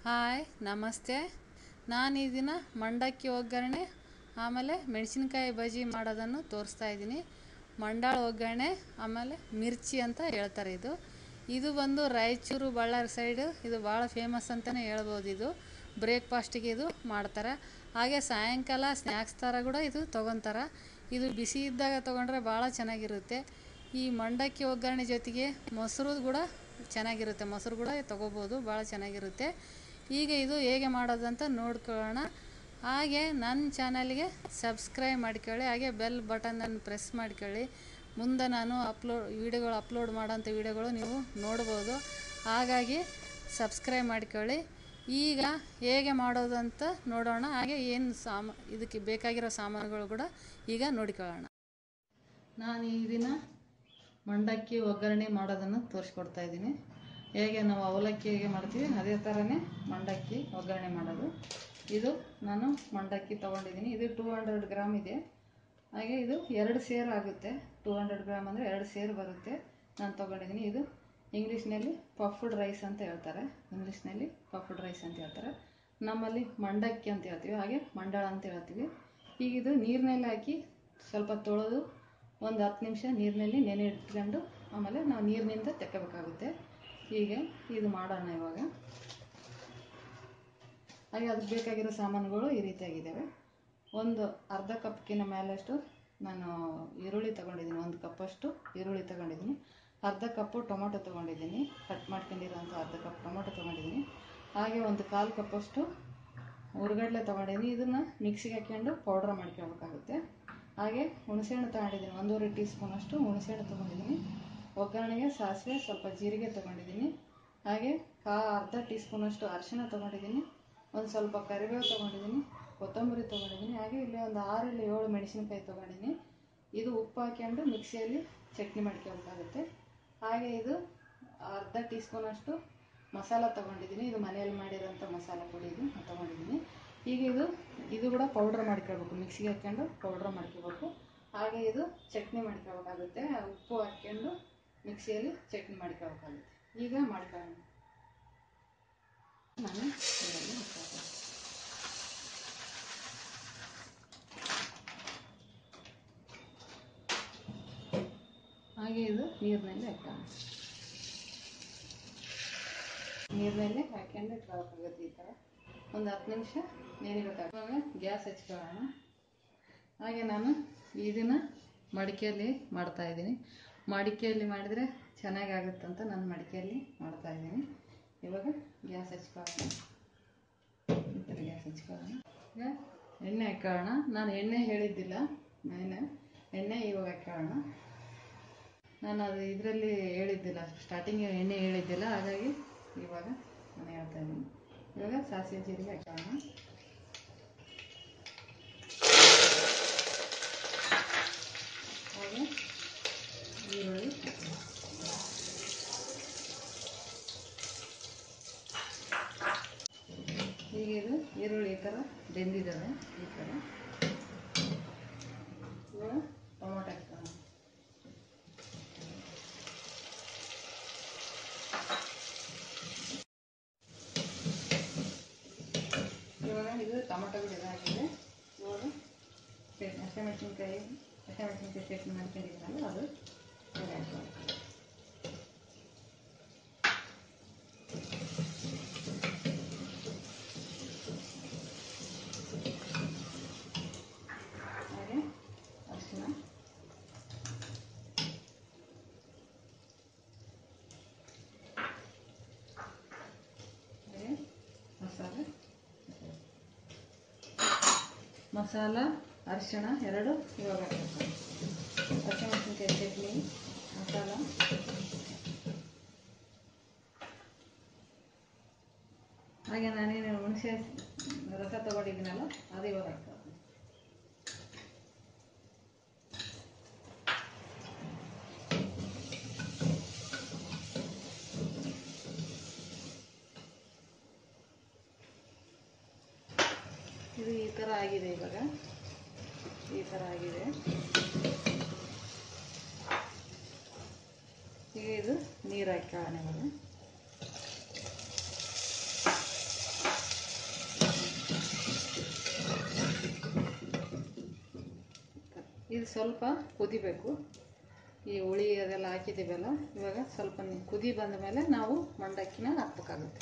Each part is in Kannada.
ಹಾಯ್ ನಮಸ್ತೆ ನಾನು ಈ ದಿನ ಮಂಡಕ್ಕಿ ಒಗ್ಗರಣೆ ಆಮೇಲೆ ಮೆಣಸಿನ್ಕಾಯಿ ಬಜ್ಜಿ ಮಾಡೋದನ್ನು ತೋರಿಸ್ತಾ ಇದ್ದೀನಿ ಮಂಡಾಳ ಒಗ್ಗರಣೆ ಆಮೇಲೆ ಮಿರ್ಚಿ ಅಂತ ಹೇಳ್ತಾರೆ ಇದು ಇದು ಬಂದು ರಾಯಚೂರು ಬಳ್ಳಾರಿ ಸೈಡು ಇದು ಭಾಳ ಫೇಮಸ್ ಅಂತಲೇ ಹೇಳ್ಬೋದು ಇದು ಬ್ರೇಕ್ಫಾಸ್ಟಿಗೆ ಇದು ಮಾಡ್ತಾರೆ ಹಾಗೆ ಸಾಯಂಕಾಲ ಸ್ನ್ಯಾಕ್ಸ್ ಥರ ಕೂಡ ಇದು ತೊಗೊತಾರೆ ಇದು ಬಿಸಿ ಇದ್ದಾಗ ತೊಗೊಂಡ್ರೆ ಭಾಳ ಚೆನ್ನಾಗಿರುತ್ತೆ ಈ ಮಂಡಕ್ಕಿ ಒಗ್ಗರಣೆ ಜೊತೆಗೆ ಮೊಸರು ಕೂಡ ಚೆನ್ನಾಗಿರುತ್ತೆ ಮೊಸರು ಕೂಡ ತೊಗೋಬೋದು ಭಾಳ ಚೆನ್ನಾಗಿರುತ್ತೆ ಈಗ ಇದು ಹೇಗೆ ಮಾಡೋದಂತ ನೋಡ್ಕೊಳ್ಳೋಣ ಹಾಗೆ ನನ್ನ ಚಾನಲ್ಗೆ ಸಬ್ಸ್ಕ್ರೈಬ್ ಮಾಡ್ಕೊಳ್ಳಿ ಹಾಗೆ ಬೆಲ್ ಬಟನನ್ನು ಪ್ರೆಸ್ ಮಾಡ್ಕೊಳ್ಳಿ ಮುಂದೆ ನಾನು ಅಪ್ಲೋಡ್ ವೀಡಿಯೋಗಳು ಅಪ್ಲೋಡ್ ಮಾಡೋಂಥ ವೀಡಿಯೋಗಳು ನೀವು ನೋಡ್ಬೋದು ಹಾಗಾಗಿ ಸಬ್ಸ್ಕ್ರೈಬ್ ಮಾಡ್ಕೊಳ್ಳಿ ಈಗ ಹೇಗೆ ಮಾಡೋದು ಅಂತ ನೋಡೋಣ ಹಾಗೆ ಏನು ಸಾಮ ಇದಕ್ಕೆ ಬೇಕಾಗಿರೋ ಸಾಮಾನುಗಳು ಕೂಡ ಈಗ ನೋಡಿಕೊಳ್ಳೋಣ ನಾನು ಈ ದಿನ ಮಂಡಕ್ಕಿ ಒಗ್ಗರಣೆ ಮಾಡೋದನ್ನು ತೋರಿಸ್ಕೊಡ್ತಾ ಇದ್ದೀನಿ ಹೇಗೆ ನಾವು ಅವಲಕ್ಕಿ ಹೇಗೆ ಮಾಡ್ತೀವಿ ಅದೇ ಥರನೇ ಮಂಡಕ್ಕಿ ಒಗ್ಗರಣೆ ಮಾಡೋದು ಇದು ನಾನು ಮಂಡಕ್ಕಿ ತೊಗೊಂಡಿದ್ದೀನಿ ಇದು ಟೂ ಹಂಡ್ರೆಡ್ ಗ್ರಾಮ್ ಇದೆ ಹಾಗೆ ಇದು ಎರಡು ಸೇರು ಆಗುತ್ತೆ ಟೂ ಹಂಡ್ರೆಡ್ ಗ್ರಾಮ್ ಅಂದರೆ ಎರಡು ಸೇರು ಬರುತ್ತೆ ನಾನು ತೊಗೊಂಡಿದ್ದೀನಿ ಇದು ಇಂಗ್ಲೀಷ್ನಲ್ಲಿ ಪಫ್ಡ್ ರೈಸ್ ಅಂತ ಹೇಳ್ತಾರೆ ಇಂಗ್ಲೀಷ್ನಲ್ಲಿ ಪಫ್ಡ್ ರೈಸ್ ಅಂತ ಹೇಳ್ತಾರೆ ನಮ್ಮಲ್ಲಿ ಮಂಡಕ್ಕಿ ಅಂತ ಹೇಳ್ತೀವಿ ಹಾಗೆ ಮಂಡಳ ಅಂತ ಹೇಳ್ತೀವಿ ಈಗ ಇದು ನೀರಿನಲ್ಲಿ ಹಾಕಿ ಸ್ವಲ್ಪ ತೊಳೆದು ಒಂದು ಹತ್ತು ನಿಮಿಷ ನೀರಿನಲ್ಲಿ ನೆನೆ ಇಟ್ಕೊಂಡು ಆಮೇಲೆ ನಾವು ನೀರಿನಿಂದ ತೆಕ್ಕಬೇಕಾಗುತ್ತೆ ಹೀಗೆ ಇದು ಮಾಡೋಣ ಇವಾಗ ಹಾಗೆ ಅದಕ್ಕೆ ಬೇಕಾಗಿರೋ ಸಾಮಾನುಗಳು ಈ ರೀತಿಯಾಗಿದ್ದಾವೆ ಒಂದು ಅರ್ಧ ಕಪ್ಗಿನ ಮೇಲಷ್ಟು ನಾನು ಈರುಳ್ಳಿ ತೊಗೊಂಡಿದ್ದೀನಿ ಒಂದು ಕಪ್ಪಷ್ಟು ಈರುಳ್ಳಿ ತೊಗೊಂಡಿದ್ದೀನಿ ಅರ್ಧ ಕಪ್ಪು ಟೊಮೊಟೊ ತೊಗೊಂಡಿದ್ದೀನಿ ಕಟ್ ಮಾಡ್ಕೊಂಡಿರೋಂಥ ಅರ್ಧ ಕಪ್ ಟೊಮೊಟೊ ತೊಗೊಂಡಿದ್ದೀನಿ ಹಾಗೆ ಒಂದು ಕಾಲು ಕಪ್ಪಷ್ಟು ಹುರ್ಗಡ್ಲೆ ತೊಗೊಂಡಿದ್ದೀನಿ ಇದನ್ನು ಮಿಕ್ಸಿಗೆ ಹಾಕ್ಕೊಂಡು ಪೌಡ್ರ್ ಮಾಡ್ಕೊಳ್ಬೇಕಾಗುತ್ತೆ ಹಾಗೆ ಹುಣಸೆಹಣ್ಣು ತೊಗೊಂಡಿದ್ದೀನಿ ಒಂದೂವರೆ ಟೀ ಸ್ಪೂನಷ್ಟು ಹುಣಸೆಹಣ್ಣು ತೊಗೊಂಡಿದ್ದೀನಿ ಒಗ್ಗರಣೆಗೆ ಸಾಸಿವೆ ಸ್ವಲ್ಪ ಜೀರಿಗೆ ತೊಗೊಂಡಿದ್ದೀನಿ ಹಾಗೆ ಕಾ ಅರ್ಧ ಟೀ ಸ್ಪೂನಷ್ಟು ಅರಿಶಿಣ ತೊಗೊಂಡಿದ್ದೀನಿ ಒಂದು ಸ್ವಲ್ಪ ಕರಿಬೇವು ತೊಗೊಂಡಿದ್ದೀನಿ ಕೊತ್ತಂಬರಿ ತೊಗೊಂಡಿದ್ದೀನಿ ಹಾಗೆ ಇಲ್ಲಿ ಒಂದು ಆರಲ್ಲಿ ಏಳು ಮೆಣಸಿನ್ಕಾಯಿ ತೊಗೊಂಡಿದ್ದೀನಿ ಇದು ಉಪ್ಪು ಹಾಕ್ಕೊಂಡು ಮಿಕ್ಸಿಯಲ್ಲಿ ಚಟ್ನಿ ಮಾಡ್ಕೊಬೇಕಾಗುತ್ತೆ ಹಾಗೆ ಇದು ಅರ್ಧ ಟೀ ಸ್ಪೂನಷ್ಟು ಮಸಾಲ ತೊಗೊಂಡಿದ್ದೀನಿ ಇದು ಮನೆಯಲ್ಲಿ ಮಾಡಿರೋಂಥ ಮಸಾಲ ಪುಡಿ ಇದು ತೊಗೊಂಡಿದ್ದೀನಿ ಈಗ ಇದು ಇದು ಕೂಡ ಪೌಡ್ರ್ ಮಾಡ್ಕೊಳ್ಬೇಕು ಮಿಕ್ಸಿಗೆ ಹಾಕ್ಕೊಂಡು ಪೌಡ್ರ್ ಮಾಡ್ಕೋಬೇಕು ಹಾಗೆ ಇದು ಚಟ್ನಿ ಮಾಡ್ಕೋಬೇಕಾಗುತ್ತೆ ಉಪ್ಪು ಹಾಕ್ಕೊಂಡು ಮಿಕ್ಸಿಯಲ್ಲಿ ಚಟ್ನಿ ಮಾಡ್ಕೋಬೇಕಾಗುತ್ತೆ ಈಗ ಮಾಡ್ಕೊಳ್ಳೋಣ ನಾನು ಇದರಲ್ಲಿ ಹಾಕ್ಕೊಳ್ತೀನಿ. ಹಾಗೆ ಇದು ನೀರಿನಲ್ಲಿ ಹಾಕೋಣ ನೀರಿನಲ್ಲಿ ಹಾಕ್ಕೊಂಡು ಇಟ್ಕೋಬೇಕಾಗುತ್ತೆ ಈ ಥರ ಒಂದು ಹತ್ತು ನಿಮಿಷ ನೆನಿಬೇಕಾಗುತ್ತೆ ಗ್ಯಾಸ್ ಹಚ್ಕೊಳ್ಳೋಣ ಹಾಗೆ ನಾನು ಇದನ್ನು ಮಡಿಕೆಯಲ್ಲಿ ಮಾಡ್ತಾ ಇದ್ದೀನಿ ಮಡಿಕೆಯಲ್ಲಿ ಮಾಡಿದರೆ ಚೆನ್ನಾಗಾಗುತ್ತಂತ ನಾನು ಮಡಿಕೆಯಲ್ಲಿ ಮಾಡ್ತಾ ಇದ್ದೀನಿ ಇವಾಗ ಗ್ಯಾಸ್ ಹಚ್ಕೊಳ್ಳೋಣ ಈ ಥರ ಗ್ಯಾಸ್ ಹಚ್ಕೊಳ್ಳೋಣ ಈಗ ಎಣ್ಣೆ ಹಾಕೊಳ್ಳೋಣ ನಾನು ಎಣ್ಣೆ ಹೇಳಿದ್ದಿಲ್ಲ ಎಣ್ಣೆ ಎಣ್ಣೆ ಇವಾಗ ಹಾಕೊಳ್ಳೋಣ ನಾನು ಅದು ಇದರಲ್ಲಿ ಹೇಳಿದ್ದಿಲ್ಲ ಸ್ಟಾರ್ಟಿಂಗ್ ಎಣ್ಣೆ ಹೇಳಿದ್ದಿಲ್ಲ ಹಾಗಾಗಿ ಇವಾಗ ನಾನು ಹೇಳ್ತಾ ಇದ್ದೀನಿ ಇವಾಗ ಸಾಸಿವೆ ಜೀರಿಗೆ ಹಾಕೋಣ ಹಾಗೆ ಈರುಳ್ಳಿ ಹಾಕೋಣ. ಈಗ ಇದು ಈರುಳ್ಳಿ ಈ ಥರ ಬೆಂದಿದ್ದಾವೆ ಈ ಥರ ಇವಾಗ ಟೊಮೊಟೊ ಹಾಕೋಣ ಇವಾಗ ಇದು ಟೊಮೊಟೊ ಕೂಡ ಇದಾಗಿದೆ ಇವಾಗ ಚಟ್ನಿ ಹಸಿಮೆಣಸಿನ್ಕಾಯಿ ಹಸಿಮೆಣಸಿನ್ಕಾಯಿ ಚಟ್ನಿ ಮಾಡ್ಕೊಂಡಿದ್ದೀನಲ್ಲ ಅದು ಇವಾಗ ಹಾಕ್ಕೊಳ್ಳೋದು. ಹಾಗೆ ಅರಿಶಿನ ಹಾಗೆ ಮಸಾಲೆ ಮಸಾಲ ಅರಿಶಿಣ ಎರಡು ಇವಾಗ ಹಾಕಬೇಕು ಹಸಿಮೆಣಸಿನ್ಕಾಯಿ ಚಟ್ನಿ ಮಸಾಲ ಹಾಗೆ ನಾನೇನು ಹುಣಸೆ ರಸ ತಗೊಂಡಿದ್ದೀನಲ್ಲ ಅದು ಇವಾಗ ಹಾಕ್ತೀನಿ ಇದು ಈ ಥರ ಆಗಿದೆ ಇವಾಗ ಈ ಥರ ಆಗಿದೆ ಈಗ ಇದು ನೀರು ಹಾಕ್ಕೊಳ್ಳೋಣ ಇವಾಗ ಸ್ವಲ್ಪ ಕುದಿಬೇಕು ಈ ಹುಳಿ ಅದೆಲ್ಲ ಹಾಕಿದ್ದೀವಲ್ಲ ಇವಾಗ ಸ್ವಲ್ಪ ನಿ- ಕುದಿ ಬಂದ ಮೇಲೆ ನಾವು ಮಂಡಕ್ಕಿನ ಹಾಕ್ಬೇಕಾಗುತ್ತೆ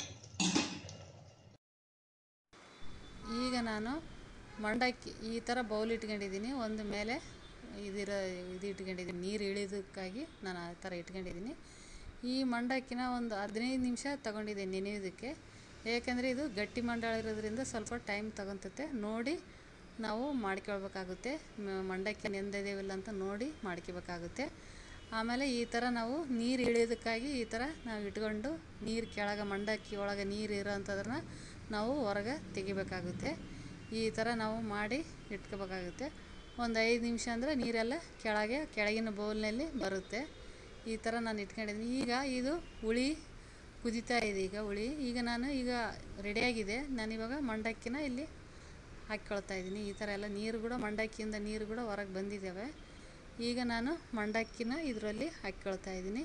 ಈಗ ನಾನು ಮಂಡಕ್ಕಿ ಈ ಥರ ಬೌಲ್ ಇಟ್ಕೊಂಡಿದ್ದೀನಿ ಒಂದು ಮೇಲೆ ಇದಿರ ಇದು ಇಟ್ಕೊಂಡಿದ್ದೀನಿ ನೀರು ಇಳಿಯೋದಕ್ಕಾಗಿ ನಾನು ಆ ಥರ ಇಟ್ಕೊಂಡಿದ್ದೀನಿ ಈ ಮಂಡಕ್ಕಿನ ಒಂದು ಹದಿನೈದು ನಿಮಿಷ ತಗೊಂಡಿದ್ದೀನಿ ನೆನೆಯೋದಕ್ಕೆ ಏಕೆಂದರೆ ಇದು ಗಟ್ಟಿ ಮಂಡಾಳ ಇರೋದ್ರಿಂದ ಸ್ವಲ್ಪ ಟೈಮ್ ತಗೊತತೆ ನೋಡಿ ನಾವು ಮಾಡ್ಕೊಳ್ಬೇಕಾಗುತ್ತೆ ಮ- ಮಂಡಕ್ಕಿ ನೆಂದಿದೇವಿಲ್ಲ ಅಂತ ನೋಡಿ ಮಾಡ್ಕೋಬೇಕಾಗುತ್ತೆ ಆಮೇಲೆ ಈ ಥರ ನಾವು ನೀರು ಇಳಿಯೋದಕ್ಕಾಗಿ ಈ ಥರ ನಾವು ಇಟ್ಕೊಂಡು ನೀರು ಕೆಳಗೆ ಮಂಡಕ್ಕಿ ಒಳಗೆ ನೀರು ಇರೋ ಅಂಥದ್ರನ್ನ ನಾವು ಹೊರಗೆ ತೆಗಿಬೇಕಾಗುತ್ತೆ ಈ ಥರ ನಾವು ಮಾಡಿ ಇಟ್ಕೋಬೇಕಾಗುತ್ತೆ ಒಂದು ಐದು ನಿಮಿಷ ಅಂದರೆ ನೀರೆಲ್ಲ ಕೆಳಗೆ ಕೆಳಗಿನ ಬೌಲ್ನಲ್ಲಿ ಬರುತ್ತೆ ಈ ಥರ ನಾನು ಇಟ್ಕೊಂಡಿದ್ದೀನಿ ಈಗ ಇದು ಹುಳಿ ಕುದೀತಾ ಇದೆ ಈಗ ಹುಳಿ ಈಗ ನಾನು ಈಗ ರೆಡಿಯಾಗಿದೆ ನಾನು ಇವಾಗ ಮಂಡಕ್ಕಿನ ಇಲ್ಲಿ ಹಾಕ್ಕೊಳ್ತಾ ಇದ್ದೀನಿ ಈ ಥರ ಎಲ್ಲ ನೀರು ಕೂಡ ಮಂಡಕ್ಕಿಯಿಂದ ನೀರು ಕೂಡ ಹೊರಗೆ ಬಂದಿದ್ದಾವೆ ಈಗ ನಾನು ಮಂಡಕ್ಕಿನ ಇದರಲ್ಲಿ ಹಾಕ್ಕೊಳ್ತಾ ಇದ್ದೀನಿ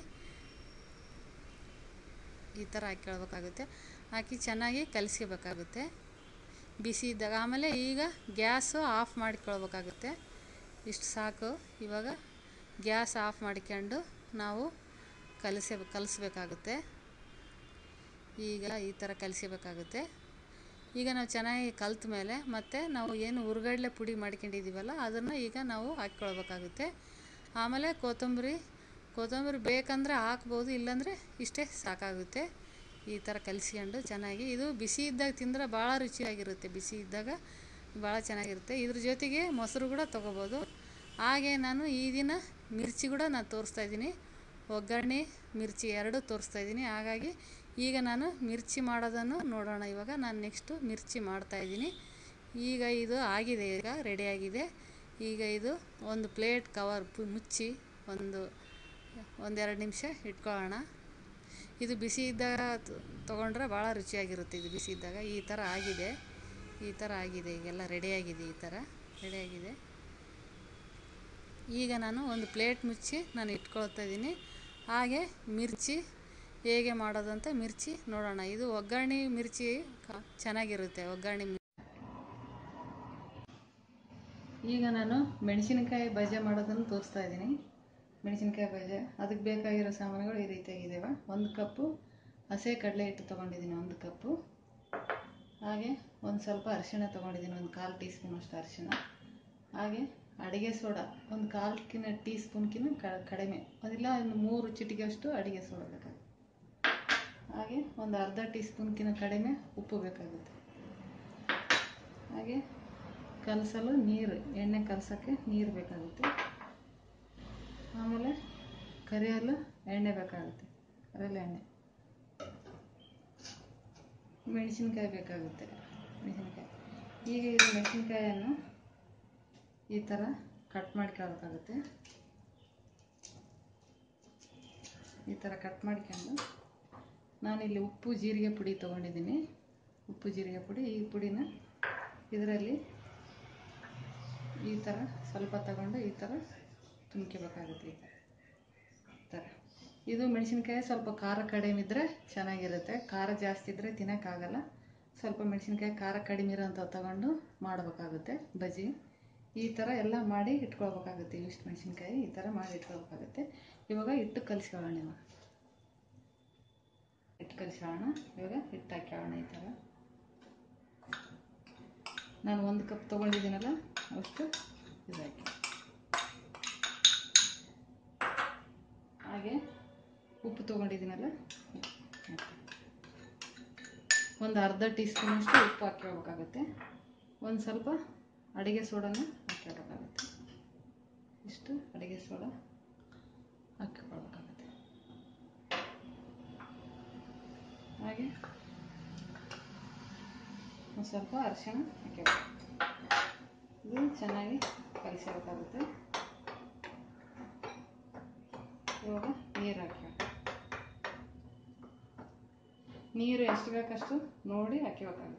ಈ ಥರ ಹಾಕ್ಕೊಳ್ಬೇಕಾಗುತ್ತೆ ಹಾಕಿ ಚೆನ್ನಾಗಿ ಕಲಿಸ್ಕೋಬೇಕಾಗುತ್ತೆ ಬಿಸಿ ಇದ್ದಾಗ ಆಮೇಲೆ ಈಗ ಗ್ಯಾಸು ಆಫ್ ಮಾಡ್ಕೊಳ್ಬೇಕಾಗುತ್ತೆ ಇಷ್ಟು ಸಾಕು ಇವಾಗ ಗ್ಯಾಸ್ ಆಫ್ ಮಾಡ್ಕೊಂಡು ನಾವು ಕಲಸ ಕಲಿಸ್ಬೇಕಾಗುತ್ತೆ ಈಗ ಈ ಥರ ಕಲಿಸ್ಕೋಬೇಕಾಗುತ್ತೆ ಈಗ ನಾವು ಚೆನ್ನಾಗಿ ಕಲ್ತ ಮೇಲೆ ಮತ್ತೆ ನಾವು ಏನು ಹುರ್ಗಡ್ಲೆ ಪುಡಿ ಮಾಡ್ಕೊಂಡಿದ್ದೀವಲ್ಲ ಅದನ್ನು ಈಗ ನಾವು ಹಾಕ್ಕೊಳ್ಬೇಕಾಗುತ್ತೆ ಆಮೇಲೆ ಕೊತ್ತಂಬರಿ ಕೊತ್ತಂಬರಿ ಬೇಕಂದರೆ ಹಾಕ್ಬೋದು ಇಲ್ಲಾಂದರೆ ಇಷ್ಟೇ ಸಾಕಾಗುತ್ತೆ ಈ ಥರ ಕಲಿಸ್ಕೊಂಡು ಚೆನ್ನಾಗಿ ಇದು ಬಿಸಿ ಇದ್ದಾಗ ತಿಂದರೆ ಭಾಳ ರುಚಿಯಾಗಿರುತ್ತೆ ಬಿಸಿ ಇದ್ದಾಗ ಭಾಳ ಚೆನ್ನಾಗಿರುತ್ತೆ ಇದ್ರ ಜೊತೆಗೆ ಮೊಸರು ಕೂಡ ತೊಗೋಬೋದು ಹಾಗೆ ನಾನು ಈ ದಿನ ಮಿರ್ಚಿ ಕೂಡ ನಾನು ತೋರಿಸ್ತಾ ಇದ್ದೀನಿ ಒಗ್ಗರಣೆ ಮಿರ್ಚಿ ಎರಡೂ ತೋರಿಸ್ತಾ ಇದ್ದೀನಿ ಹಾಗಾಗಿ ಈಗ ನಾನು ಮಿರ್ಚಿ ಮಾಡೋದನ್ನು ನೋಡೋಣ ಇವಾಗ ನಾನು ನೆಕ್ಸ್ಟು ಮಿರ್ಚಿ ಮಾಡ್ತಾ ಇದ್ದೀನಿ ಈಗ ಇದು ಆಗಿದೆ ಈಗ ರೆಡಿಯಾಗಿದೆ ಈಗ ಇದು ಒಂದು ಪ್ಲೇಟ್ ಕವರ್ ಪು- ಮುಚ್ಚಿ ಒಂದು ಒಂದೆರಡು ನಿಮಿಷ ಇಟ್ಕೊಳ್ಳೋಣ ಇದು ಬಿಸಿ ಇದ್ದಾಗ ತ- ತೊಗೊಂಡ್ರೆ ಭಾಳ ರುಚಿಯಾಗಿರುತ್ತೆ ಇದು ಬಿಸಿ ಇದ್ದಾಗ ಈ ಥರ ಆಗಿದೆ ಈ ಥರ ಆಗಿದೆ ಈಗೆಲ್ಲ ರೆಡಿಯಾಗಿದೆ ಈ ಥರ ರೆಡಿಯಾಗಿದೆ ಈಗ ನಾನು ಒಂದು ಪ್ಲೇಟ್ ಮುಚ್ಚಿ ನಾನು ಇಟ್ಕೊಳ್ತಾ ಇದ್ದೀನಿ ಹಾಗೆ ಮಿರ್ಚಿ ಹೇಗೆ ಮಾಡೋದಂತ ಮಿರ್ಚಿ ನೋಡೋಣ ಇದು ಒಗ್ಗರಣೆ ಮಿರ್ಚಿ ಕ- ಚೆನ್ನಾಗಿರುತ್ತೆ ಒಗ್ಗರಣೆ ಮಿ- ಈಗ ನಾನು ಮೆಣಸಿನಕಾಯಿ ಬಜೆ ಮಾಡೋದನ್ನು ತೋರಿಸ್ತಾ ಇದ್ದೀನಿ ಮೆಣಸಿನಕಾಯಿ ಬಜೆ ಅದಕ್ಕೆ ಬೇಕಾಗಿರೋ ಸಾಮಾನುಗಳು ಈ ರೀತಿಯಾಗಿದ್ದಾವೆ ಒಂದು ಕಪ್ಪು ಹಸೆ ಕಡಲೆ ಹಿಟ್ಟು ತೊಗೊಂಡಿದ್ದೀನಿ ಒಂದು ಕಪ್ಪು ಹಾಗೆ ಒಂದು ಸ್ವಲ್ಪ ಅರಿಶಿಣ ತೊಗೊಂಡಿದ್ದೀನಿ ಒಂದು ಕಾಲು ಟೀ ಸ್ಪೂನ್ ಅಷ್ಟು ಅರಿಶಿಣ ಹಾಗೆ ಅಡುಗೆ ಸೋಡಾ ಒಂದು ಕಾಲ್ಕಿನ ಟೀ ಸ್ಪೂನ್ಕಿನ ಕಡಿಮೆ ಅದಿಲ್ಲ ಒಂದು ಮೂರು ಚಿಟಿಕೆಯಷ್ಟು ಅಡುಗೆ ಸೋಡಾ ಬೇಕಾಗುತ್ತೆ ಹಾಗೆ ಒಂದು ಅರ್ಧ ಟೀ ಸ್ಪೂನ್ಕಿನ ಕಡಿಮೆ ಉಪ್ಪು ಬೇಕಾಗುತ್ತೆ ಹಾಗೆ ಕಲಸಲು ನೀರು ಎಣ್ಣೆ ಕಲಸೋಕ್ಕೆ ನೀರು ಬೇಕಾಗುತ್ತೆ ಆಮೇಲೆ ಕರಿಯಲು ಎಣ್ಣೆ ಬೇಕಾಗುತ್ತೆ ಕರಿಯಲು ಎಣ್ಣೆ ಮೆಣಸಿನ್ಕಾಯಿ ಬೇಕಾಗುತ್ತೆ ಮೆಣಸಿನ್ಕಾಯಿ ಈಗ ಇದು ಮೆಣಸಿನ್ಕಾಯನ್ನು ಈ ಥರ ಕಟ್ ಮಾಡ್ಕೊಳ್ಬೇಕಾಗುತ್ತೆ ಈ ಥರ ಕಟ್ ಮಾಡ್ಕೊಂಡು ನಾನಿಲ್ಲಿ ಉಪ್ಪು ಜೀರಿಗೆ ಪುಡಿ ತೊಗೊಂಡಿದ್ದೀನಿ ಉಪ್ಪು ಜೀರಿಗೆ ಪುಡಿ ಈ ಪುಡಿನ ಇದರಲ್ಲಿ ಈ ಥರ ಸ್ವಲ್ಪ ತಗೊಂಡು ಈ ಥರ ತುಂಬ್ಕೋಬೇಕಾಗುತ್ತೆ ಈ ಥರ ಈ ಥರ ಇದು ಮೆಣಸಿನ್ಕಾಯಿ ಸ್ವಲ್ಪ ಖಾರ ಕಡಿಮೆ ಇದ್ದರೆ ಚೆನ್ನಾಗಿರುತ್ತೆ ಖಾರ ಜಾಸ್ತಿ ಇದ್ದರೆ ತಿನ್ನೋಕ್ಕಾಗಲ್ಲ ಸ್ವಲ್ಪ ಮೆಣಸಿನ್ಕಾಯಿ ಖಾರ ಕಡಿಮೆ ಇರೋಂಥವು ತಗೊಂಡು ಮಾಡಬೇಕಾಗುತ್ತೆ ಬಜ್ಜಿ ಈ ಥರ ಎಲ್ಲ ಮಾಡಿ ಇಟ್ಕೊಳ್ಬೇಕಾಗುತ್ತೆ ಇಷ್ಟು ಮೆಣಸಿನ್ಕಾಯಿ ಈ ಥರ ಮಾಡಿ ಇಟ್ಕೊಳ್ಬೇಕಾಗುತ್ತೆ ಇವಾಗ ಹಿಟ್ಟು ಕಲಿಸ್ಕೊಳ್ಳೋಣ ಇವಾಗ ಹಿಟ್ಟು ಕಲಿಸ್ಕೊಳ್ಳೋಣ ಇವಾಗ ಹಿಟ್ಟು ಹಾಕ್ಕೊಳ್ಳೋಣ ಈ ಥರ ನಾನು ಒಂದು ಕಪ್ ತೊಗೊಂಡಿದ್ದೀನಲ್ಲ ಅಷ್ಟು ಇದು ಹಾಕಿ ಹಾಗೆ ಉಪ್ಪು ತೊಗೊಂಡಿದ್ದೀನಲ್ಲ ಹಾಕಿ. ಒಂದು ಅರ್ಧ ಟೀ ಸ್ಪೂನಷ್ಟು ಉಪ್ಪು ಹಾಕ್ಕೊಳ್ಬೇಕಾಗುತ್ತೆ ಒಂದು ಸ್ವಲ್ಪ ಅಡುಗೆ ಸೋಡಾನ ಹಾಕ್ಕೊಳ್ಬೇಕಾಗುತ್ತೆ ಇಷ್ಟು ಅಡುಗೆ ಸೋಡಾ ಹಾಕಿಕೊಳ್ಬೇಕಾಗುತ್ತೆ ಹಾಗೆ ಒಂದು ಸ್ವಲ್ಪ ಅರಿಶಿಣ ಹಾಕ್ಕೋಬೇಕು ಇದು ಚೆನ್ನಾಗಿ ಕಲಿಸಬೇಕಾಗುತ್ತೆ ಇವಾಗ ನೀರು ಹಾಕಿ ನೀರು ಎಷ್ಟು ಬೇಕಷ್ಟು ನೋಡಿ ಹಾಕಿಬೇಕಾಗುತ್ತೆ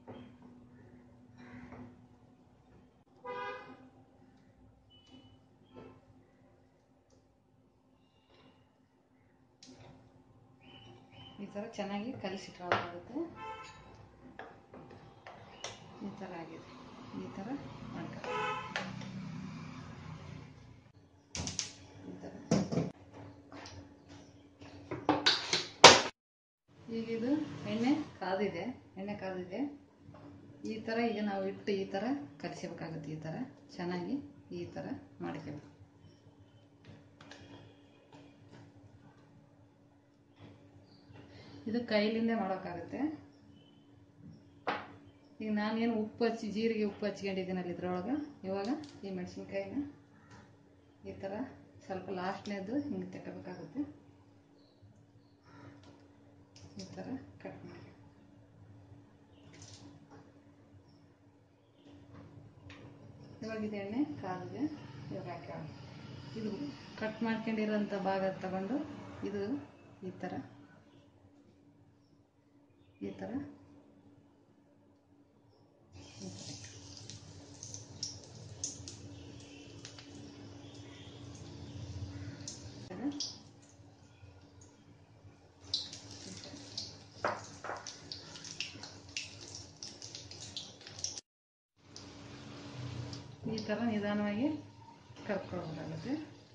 ಈ ಥರ ಚೆನ್ನಾಗಿ ಕಲಿಸಿಟ್ಕೊಳ್ಬೇಕಾಗುತ್ತೆ ಈ ಥರ ಆಗಿದೆ ಈ ಥರ ಮಾಡ್ಕೊಳ್ಳಿ ಎಣ್ಣೆ ಕಾದಿದೆ ಎಣ್ಣೆ ಕಾದಿದೆ ಈ ಥರ ಈಗ ನಾವು ಇಟ್ಟು ಈ ಥರ ಕಲಿಸ್ಬೇಕಾಗುತ್ತೆ ಈ ಥರ ಚೆನ್ನಾಗಿ ಈ ಥರ ಮಾಡ್ಕೋಬೇಕು ಇದು ಕೈಲಿಂದ ಮಾಡೋಕ್ಕಾಗುತ್ತೆ ಈಗ ನಾನೇನು ಉಪ್ಪು ಹಚ್ಚಿ ಜೀರಿಗೆ ಉಪ್ಪು ಹಚ್ಕೊಂಡಿದ್ದೀನಲ್ಲ ಇದ್ರೊಳಗೆ ಇವಾಗ ಈ ಮೆಣಸಿನ್ಕಾಯಿನ ಈ ಥರ ಸ್ವಲ್ಪ ಲಾಸ್ಟ್ನೇದು ಹಿಂಗೆ ತಗೋಬೇಕಾಗುತ್ತೆ ಈ ಥರ ಕಟ್ ಮಾಡಿ ಇವಾಗ ಇದು ಎಣ್ಣೆ ಕಾದಿದೆ ಇವಾಗ ಹಾಕಿ ಇದು ಕಟ್ ಮಾಡ್ಕೊಂಡಿರೋಂಥ ಭಾಗ ತಗೊಂಡು ಇದು ಈ ಥರ ಈ ಥರ ಈ ಥರ. ಈ ಥರ ನಿಧಾನವಾಗಿ ಕರ್ಕೊಳ್ಬೇಕಾಗುತ್ತೆ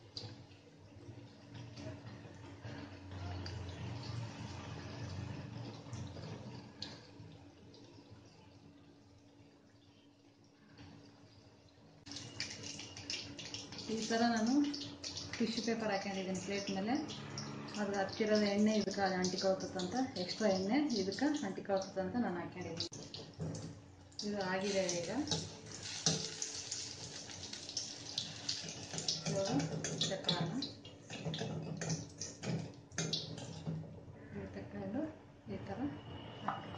ಈ ಥರ ನಾನು ಟಿಶ್ಯೂ ಪೇಪರ್ ಹಾಕೊಂಡಿದ್ದೀನಿ ಪ್ಲೇಟ್ ಮೇಲೆ ಅದು ಹತ್ತಿರದ ಎಣ್ಣೆ ಇದಕ್ಕೆ ಅಂಟಿಕೊಳ್ತದಂತ ಎಕ್ಸ್ಟ್ರಾ ಎಣ್ಣೆ ಇದಕ್ಕೆ ಅಂಟಿಕೊಳ್ತದಂತ ನಾನು ಹಾಕೊಂಡಿದ್ದೀನಿ ಇದು ಆಗಿದೆ ಈಗ ಇವಾಗ ತಕೊಳ್ಳೋಣ ಇದು ತಕೊಂಡು ಈ ಥರ ಹಾಕಿ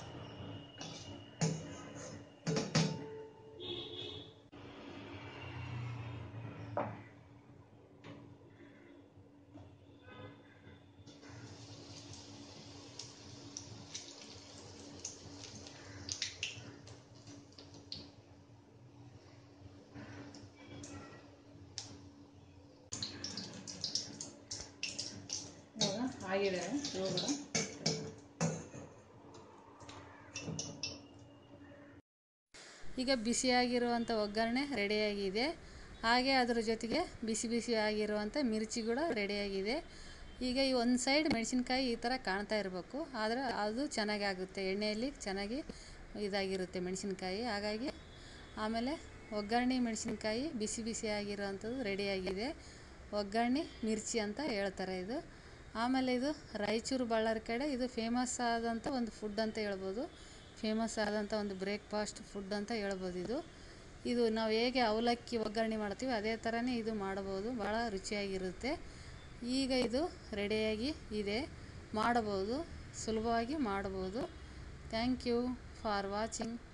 ಇವಾಗ ಆಗಿದೆ ಇವಾಗ ಈಗ ಬಿಸಿಯಾಗಿರುವಂಥ ಒಗ್ಗರಣೆ ರೆಡಿಯಾಗಿದೆ ಹಾಗೆ ಅದರ ಜೊತೆಗೆ ಬಿಸಿ ಬಿಸಿ ಆಗಿರುವಂಥ ಮಿರ್ಚಿ ಕೂಡ ರೆಡಿಯಾಗಿದೆ ಈಗ ಈ ಒಂದು ಸೈಡ್ ಮೆಣಸಿನ್ಕಾಯಿ ಈ ಥರ ಕಾಣ್ತಾ ಇರಬೇಕು ಆದರೆ ಅದು ಚೆನ್ನಾಗಿ ಆಗುತ್ತೆ ಎಣ್ಣೆಯಲ್ಲಿ ಚೆನ್ನಾಗಿ ಇದಾಗಿರುತ್ತೆ ಮೆಣಸಿನ್ಕಾಯಿ ಹಾಗಾಗಿ ಆಮೇಲೆ ಒಗ್ಗರಣೆ ಮೆಣಸಿನ್ಕಾಯಿ ಬಿಸಿ ಬಿಸಿ ಆಗಿರೋವಂಥದ್ದು ರೆಡಿಯಾಗಿದೆ ಒಗ್ಗರಣೆ ಮಿರ್ಚಿ ಅಂತ ಹೇಳ್ತಾರೆ ಇದು ಆಮೇಲೆ ಇದು ರಾಯಚೂರು ಬಳ್ಳಾರಿ ಕಡೆ ಇದು ಫೇಮಸ್ ಆದಂಥ ಒಂದು ಫುಡ್ ಅಂತ ಹೇಳ್ಬೋದು ಫೇಮಸ್ ಆದಂಥ ಒಂದು ಬ್ರೇಕ್ಫಾಸ್ಟ್ ಫುಡ್ ಅಂತ ಹೇಳ್ಬೋದು ಇದು ಇದು ನಾವು ಹೇಗೆ ಅವಲಕ್ಕಿ ಒಗ್ಗರಣೆ ಮಾಡ್ತೀವಿ ಅದೇ ಥರನೇ ಇದು ಮಾಡಬಹುದು ಭಾಳ ರುಚಿಯಾಗಿರುತ್ತೆ ಈಗ ಇದು ರೆಡಿಯಾಗಿ ಇದೆ ಮಾಡಬಹುದು ಸುಲಭವಾಗಿ ಮಾಡಬಹುದು ಥ್ಯಾಂಕ್ ಯು ಫಾರ್ ವಾಚಿಂಗ್